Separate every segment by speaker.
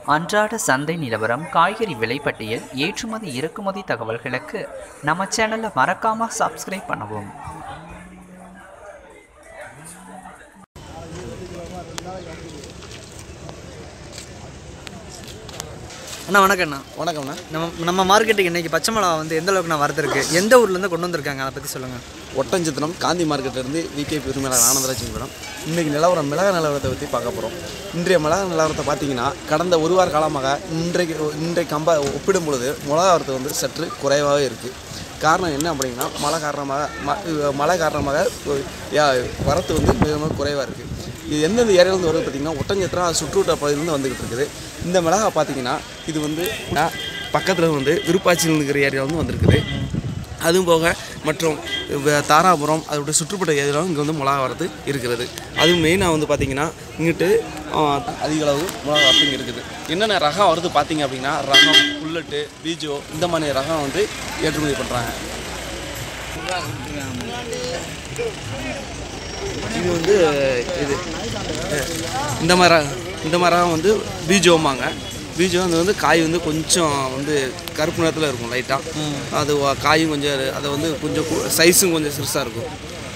Speaker 1: அன்றாட சந்தை நிலவரம் காய்கறி விலைப்பட்டியல் ஏற்றுமதி இறக்குமதி தகவல்களுக்கு நம்ம சேனலை மறக்காம சப்ஸ்கிரைப் பண்ணவும்
Speaker 2: அண்ணா வணக்கம் அண்ணா
Speaker 3: வணக்கம்ண்ணா
Speaker 2: நம்ம நம்ம மார்க்கெட்டுக்கு இன்னைக்கு பச்சை மிளகா வந்து எந்த அளவுக்கு நான் வரதுருக்கு எந்த ஊர்லேருந்து கொண்டு வந்திருக்காங்க அதை பற்றி சொல்லுங்கள்
Speaker 3: ஒட்டஞ்சத்திரம் காந்தி மார்க்கெட்லேருந்து விகே பெருமையாளர் ஆனந்தராஜன் மேடம் இன்றைக்கி நிலவரம் மிளகா நிலவரத்தை பற்றி பார்க்க போகிறோம் இன்றைய மிளகா நிலவரத்தை பார்த்தீங்கன்னா கடந்த ஒரு வார காலமாக இன்றைக்கு இன்றைக்கு கம்ப ஒப்பிடும் பொழுது மிளகா வரத்து வந்து சற்று குறைவாகவே இருக்குது காரணம் என்ன அப்படின்னா மழை காரணமாக ம மழை காரணமாக யா- வரத்து வந்து மிக மிக குறைவாக இருக்குது இது எந்தெந்த ஏரியாவிலேருந்து வருது பார்த்தீங்கன்னா ஒட்டஞ்சத்திரம் அது சுற்றுவட்ட பகுதியிலேருந்து வந்துக்கிட்டு இருக்குது இந்த மிளகா பார்த்தீங்கன்னா இது வந்து பக்கத்தில் வந்து விருப்பாச்சியில் இருக்கிற ஏரியாவிலேருந்து வந்திருக்குது அதுவும் போக மற்றும் வ- தாராபுரம் அதோட சுற்றுப்பட்ட ஏரியாவும் இங்கே வந்து மிளகா வரது இருக்கிறது அதுவும் மெயினாக வந்து பார்த்திங்கன்னா இங்கிட்டு ஆ, அதிக அளவு மிளகா வரத்து இங்கே இருக்குது என்னென்ன ரகம் வருது பார்த்தீங்க அப்படின்னா ரகம் புல்லட்டு பீஜோ இந்த மாதிரி ரகம் வந்து ஏற்றுமதி பண்ணுறாங்க இது வந்து இது இந்த மாதிரி ரகம் இந்த மாதிரி ரகம் வந்து பீஜோம்பாங்க பீஜோ அது வந்து காய் வந்து கொஞ்சம் வந்து கருப்பு நிறத்தில் இருக்கும் லைட்டாக அது வ- காயும் கொஞ்சம் அதை வந்து கொஞ்சம் சைஸும் கொஞ்சம் சிறுசாக இருக்கும்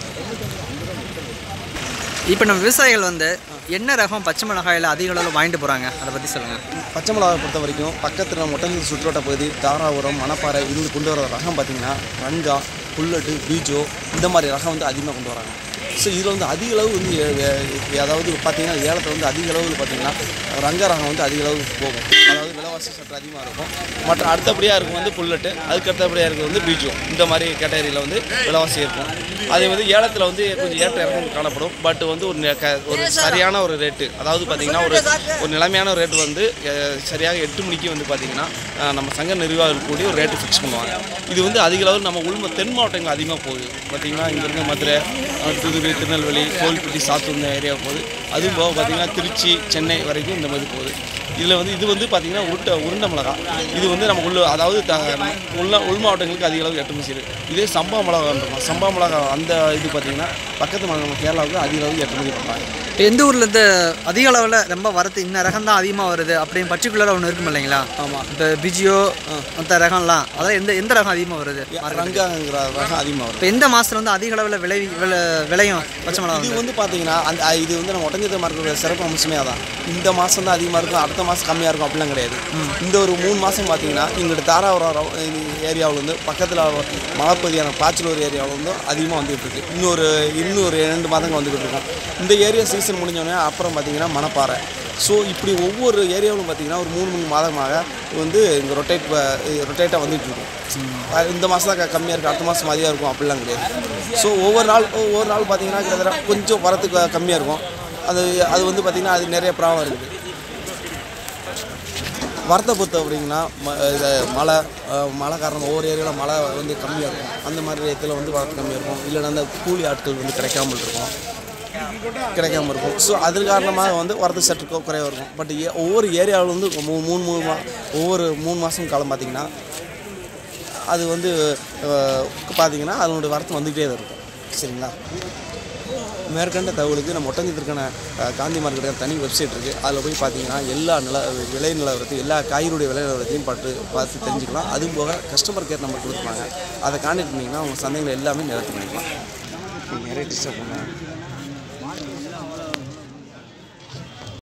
Speaker 2: இப்போ நம்ம விவசாயிகள் வந்து என்ன ரகம் பச்சை மிளகாயில் அதிக அளவில் வாங்கிட்டு போகிறாங்க அதை பற்றி சொல்லுங்கள்
Speaker 3: பச்சை மிளகாவை பொறுத்த வரைக்கும் பக்கத்தில் நம்ம ஒட்டஞ்சல் சுற்றுவட்ட பகுதி தாராபுரம் மணப்பாறை இருந்து கொண்டு வர ரகம் பார்த்தீங்கன்னா ரங்கா புல்லட்டு பீஜோ இந்த மாதிரி ரகம் வந்து அதிகமாக கொண்டு வராங்க ஸோ இதில் வந்து அதிக அளவு வந்து எ- எ- அதாவது பார்த்தீங்கன்னா ஏலத்தில் வந்து அதிக அளவில் பார்த்தீங்கன்னா ரங்க ரகம் வந்து அதிக அளவு போகும் அதாவது விலைவாசி சற்று அதிகமாக இருக்கும் மற்ற அடுத்தபடியாக இருக்கும் வந்து புல்லட்டு அதுக்கு அடுத்தபடியாக இருக்கிறது வந்து பீஜோ இந்த மாதிரி கேட்டகரியில் வந்து விலைவாசி இருக்கும் அதே வந்து ஏலத்தில் வந்து கொஞ்சம் ஏற்ற இறக்கம் காணப்படும் பட் வந்து ஒரு நெ- க- ஒரு சரியான ஒரு ரேட்டு அதாவது பார்த்தீங்கன்னா ஒரு ஒரு நிலைமையான ரேட் வந்து அஹ், சரியாக எட்டு மணிக்கு வந்து பார்த்தீங்கன்னா அஹ், நம்ம சங்க நிர்வாகம் கூடி ஒரு ரேட்டு ஃபிக்ஸ் பண்ணுவாங்க இது வந்து அதிக அளவு நம்ம உள்ம தென் மாவட்டங்கள் அதிகமாக போகுது பார்த்தீங்கன்னா இங்கே இருக்க மதுரை அஹ், தூத்துக்குடி திருநெல்வேலி கோவில்பட்டி சாத்தூர் இந்த ஏரியா போகுது அதுவும் போக பார்த்தீங்கன்னா திருச்சி சென்னை வரைக்கும் இந்த மாதிரி போகுது இதில் வந்து இது வந்து பார்த்தீங்கன்னா உருட்டை உருண்டை மிளகா இது வந்து நம்ம உள்ள அதாவது த உள்ள உள் மாவட்டங்களுக்கு அதிக அளவு ஏற்றுமதி செய்யுது இதே சம்பா மிளகான்றோம் சம்பா மிளகா அந்த இது பார்த்தீங்கன்னா பக்கத்து மாநிலம் கேரளாவுக்கு அதிக அளவு ஏற்றுமதி பண்ணுறாங்க
Speaker 2: இப்போ எந்த ஊர்லேருந்து அதிக அளவில் ரொம்ப வரது இந்த ரகம் தான் அதிகமாக வருது அப்படின்னு பர்டிகுலராக ஒன்று இருக்கும் இல்லைங்களா
Speaker 3: ஆமாம்
Speaker 2: இப்போ பிஜியோ மற்ற ரகம்லாம் அதெல்லாம் எந்த எந்த ரகம் அதிகமாக வருது
Speaker 3: ரங்காங்கிற ரகம் அதிகமாக வரும்
Speaker 2: இப்போ எந்த மாதத்துல வந்து அதிக அளவில் விளை விளை விளையும் பச்சை மிளகா
Speaker 3: இது
Speaker 2: வந்து?
Speaker 3: வந்து பார்த்தீங்கன்னா அந்த அ, இது வந்து நம்ம ஒட்டஞ்சத்தை மார்க்கெட்டோட சிறப்பு அம்சமே அதான் இந்த மாதம் தான் அதிகமாக இருக்கும் அடுத்த மாதம் கம்மியாக இருக்கும் அப்படிலாம் கிடையாது இந்த ஒரு மூணு மாதம் பார்த்தீங்கன்னா இங்கிட்ட தாராபுரம் ஏரியாவில் வந்து பக்கத்தில் மலைப்பகுதியான பாச்சலூர் ஏரியாவில் வந்து அதிகமாக வந்துகிட்டு இருக்கு இன்னொரு இன்னொரு ரெண்டு மாதங்கள் வந்துகிட்டு இருக்கும் இந்த ஏரியா சீசன் முடிஞ்சோடனே அப்புறம் பார்த்தீங்கன்னா மணப்பாறை ஸோ இப்படி ஒவ்வொரு ஏரியாவிலும் பார்த்தீங்கன்னா ஒரு மூணு மூணு மாதமாக வந்து இங்கே ரொட்டேட் ரொட்டேட்டாக வந்துட்டு இருக்கும் அஹ் இந்த மாதம் தான் கம்மியாக இருக்குது அடுத்த மாதம் அதிகம் இருக்கும் அப்படிலாம் கிடையாது ஸோ ஒவ்வொரு நாள் ஒவ்வொரு நாள் பார்த்தீங்கன்னா கிட்டத்தட்ட கொஞ்சம் வரத்துக்கு கம்மியாக இருக்கும் அது அது வந்து பார்த்திங்கன்னா அது நிறைய ப்ராப்ளம் இருக்குது வரத்தை பொறுத்த அப்படிங்கன்னா ம இது மழை அஹ் மழை காரணமாக ஒவ்வொரு ஏரியாவில் மழை வந்து கம்மியாக இருக்கும் அந்த மாதிரி இடத்துல வந்து வரத்து கம்மியாக இருக்கும் இல்லைன்னா அந்த கூலி ஆட்கள் வந்து கிடைக்காமல் இருக்கும் கிடைக்காம இருக்கும் ஸோ அது காரணமாக வந்து வரது சற்று கு- குறைவா இருக்கும் பட் ஒவ்வொரு ஏரியாவில் வந்து மூ- மூணு மூணு மா ஒவ்வொரு மூணு மாதம் காலம் பார்த்தீங்கன்னா அது வந்து அஹ், பார்த்தீங்கன்னா அதனுடைய வரத்து வந்துக்கிட்டே தான் இருக்கும் சரிங்களா மேற்கண்ட தகவலுக்கு நம்ம ஒட்டஞ்சத்திற்கான அஹ், காந்தி மார்க்கெட்டுக்கான தனி வெப்சைட் இருக்குது அதில் போய் பார்த்தீங்கன்னா எல்லா நில விலை நிலவரத்தையும் எல்லா காய்கறியுடைய விலை நிலவரத்தையும் பார்த்து பார்த்து தெரிஞ்சுக்கலாம் அதுவும் போக கஸ்டமர் கேர் நம்பர் கொடுத்துருப்பாங்க அதை கான்டாக்ட் பண்ணிங்கன்னா உங்கள் சந்தைகளை எல்லாமே நிவர்த்தி பண்ணிக்கலாம் நிறைய டிஸ்டர்ப் பண்ணேன்